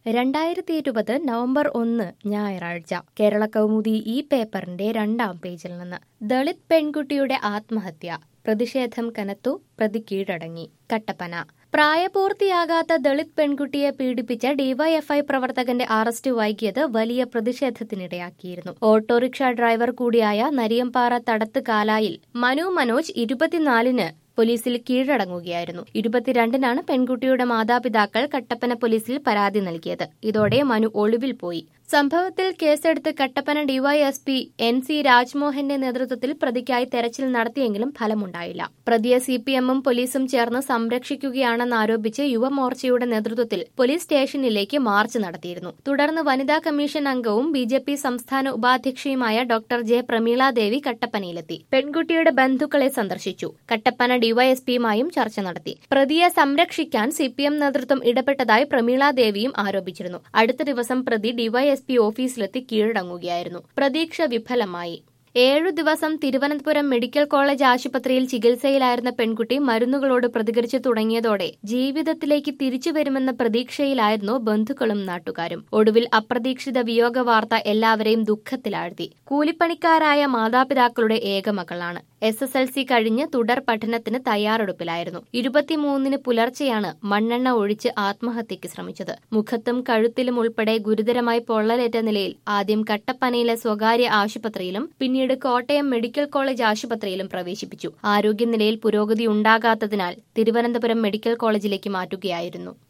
രണ്ടായിരത്തി ഇരുപത് നവംബർ ഒന്ന് ഞായറാഴ്ച കേരള കൗമുദി ഈ പേപ്പറിന്റെ രണ്ടാം പേജിൽ നിന്ന് ദളിത് പെൺകുട്ടിയുടെ ആത്മഹത്യ പ്രതിഷേധം കനത്തു പ്രതി കീഴടങ്ങി കട്ടപ്പന പ്രായപൂർത്തിയാകാത്ത ദളിത് പെൺകുട്ടിയെ പീഡിപ്പിച്ച ഡിവൈഎഫ്ഐ പ്രവർത്തകന്റെ അറസ്റ്റ് വൈകിയത് വലിയ പ്രതിഷേധത്തിനിടയാക്കിയിരുന്നു ഓട്ടോറിക്ഷ ഡ്രൈവർ കൂടിയായ നരിയമ്പാറ തടത്ത് കാലായിൽ മനു മനോജ് ഇരുപത്തിനാലിന് പോലീസിൽ കീഴടങ്ങുകയായിരുന്നു ഇരുപത്തിരണ്ടിനാണ് പെൺകുട്ടിയുടെ മാതാപിതാക്കൾ കട്ടപ്പന പോലീസിൽ പരാതി നൽകിയത് ഇതോടെ മനു ഒളിവിൽ പോയി സംഭവത്തിൽ കേസെടുത്ത് കട്ടപ്പന ഡിവൈഎസ്പി എൻ സി രാജ്മോഹന്റെ നേതൃത്വത്തിൽ പ്രതിക്കായി തെരച്ചിൽ നടത്തിയെങ്കിലും ഫലമുണ്ടായില്ല പ്രതിയെ സിപിഎമ്മും പോലീസും ചേർന്ന് സംരക്ഷിക്കുകയാണെന്നാരോപിച്ച് യുവമോർച്ചയുടെ നേതൃത്വത്തിൽ പോലീസ് സ്റ്റേഷനിലേക്ക് മാർച്ച് നടത്തിയിരുന്നു തുടർന്ന് വനിതാ കമ്മീഷൻ അംഗവും ബി ജെ പി സംസ്ഥാന ഉപാധ്യക്ഷയുമായ ഡോക്ടർ ജെ പ്രമീളാദേവി കട്ടപ്പനയിലെത്തി പെൺകുട്ടിയുടെ ബന്ധുക്കളെ സന്ദർശിച്ചു കട്ടപ്പന ഡിവൈഎസ്പിയുമായും ചർച്ച നടത്തി പ്രതിയെ സംരക്ഷിക്കാൻ സിപിഎം നേതൃത്വം ഇടപെട്ടതായി പ്രമീളാദേവിയും ആരോപിച്ചിരുന്നു അടുത്ത ദിവസം പ്രതി ഡിവൈഎസ്പി ഓഫീസിലെത്തി കീഴടങ്ങുകയായിരുന്നു പ്രതീക്ഷ വിഫലമായി ഏഴു ദിവസം തിരുവനന്തപുരം മെഡിക്കൽ കോളേജ് ആശുപത്രിയിൽ ചികിത്സയിലായിരുന്ന പെൺകുട്ടി മരുന്നുകളോട് പ്രതികരിച്ചു തുടങ്ങിയതോടെ ജീവിതത്തിലേക്ക് തിരിച്ചു വരുമെന്ന പ്രതീക്ഷയിലായിരുന്നു ബന്ധുക്കളും നാട്ടുകാരും ഒടുവിൽ അപ്രതീക്ഷിത വിയോഗ വാർത്ത എല്ലാവരെയും ദുഃഖത്തിലാഴ്ത്തി കൂലിപ്പണിക്കാരായ മാതാപിതാക്കളുടെ ഏക മകളാണ് എസ് എസ് എൽ സി കഴിഞ്ഞ് തുടർ പഠനത്തിന് തയ്യാറെടുപ്പിലായിരുന്നു ഇരുപത്തിമൂന്നിന് പുലർച്ചെയാണ് മണ്ണെണ്ണ ഒഴിച്ച് ആത്മഹത്യയ്ക്ക് ശ്രമിച്ചത് മുഖത്തും കഴുത്തിലും ഉൾപ്പെടെ ഗുരുതരമായി പൊള്ളലേറ്റ നിലയിൽ ആദ്യം കട്ടപ്പനയിലെ സ്വകാര്യ ആശുപത്രിയിലും പിന്നീട് കോട്ടയം മെഡിക്കൽ കോളേജ് ആശുപത്രിയിലും പ്രവേശിപ്പിച്ചു ആരോഗ്യനിലയിൽ പുരോഗതി ഉണ്ടാകാത്തതിനാൽ തിരുവനന്തപുരം മെഡിക്കൽ കോളേജിലേക്ക് മാറ്റുകയായിരുന്നു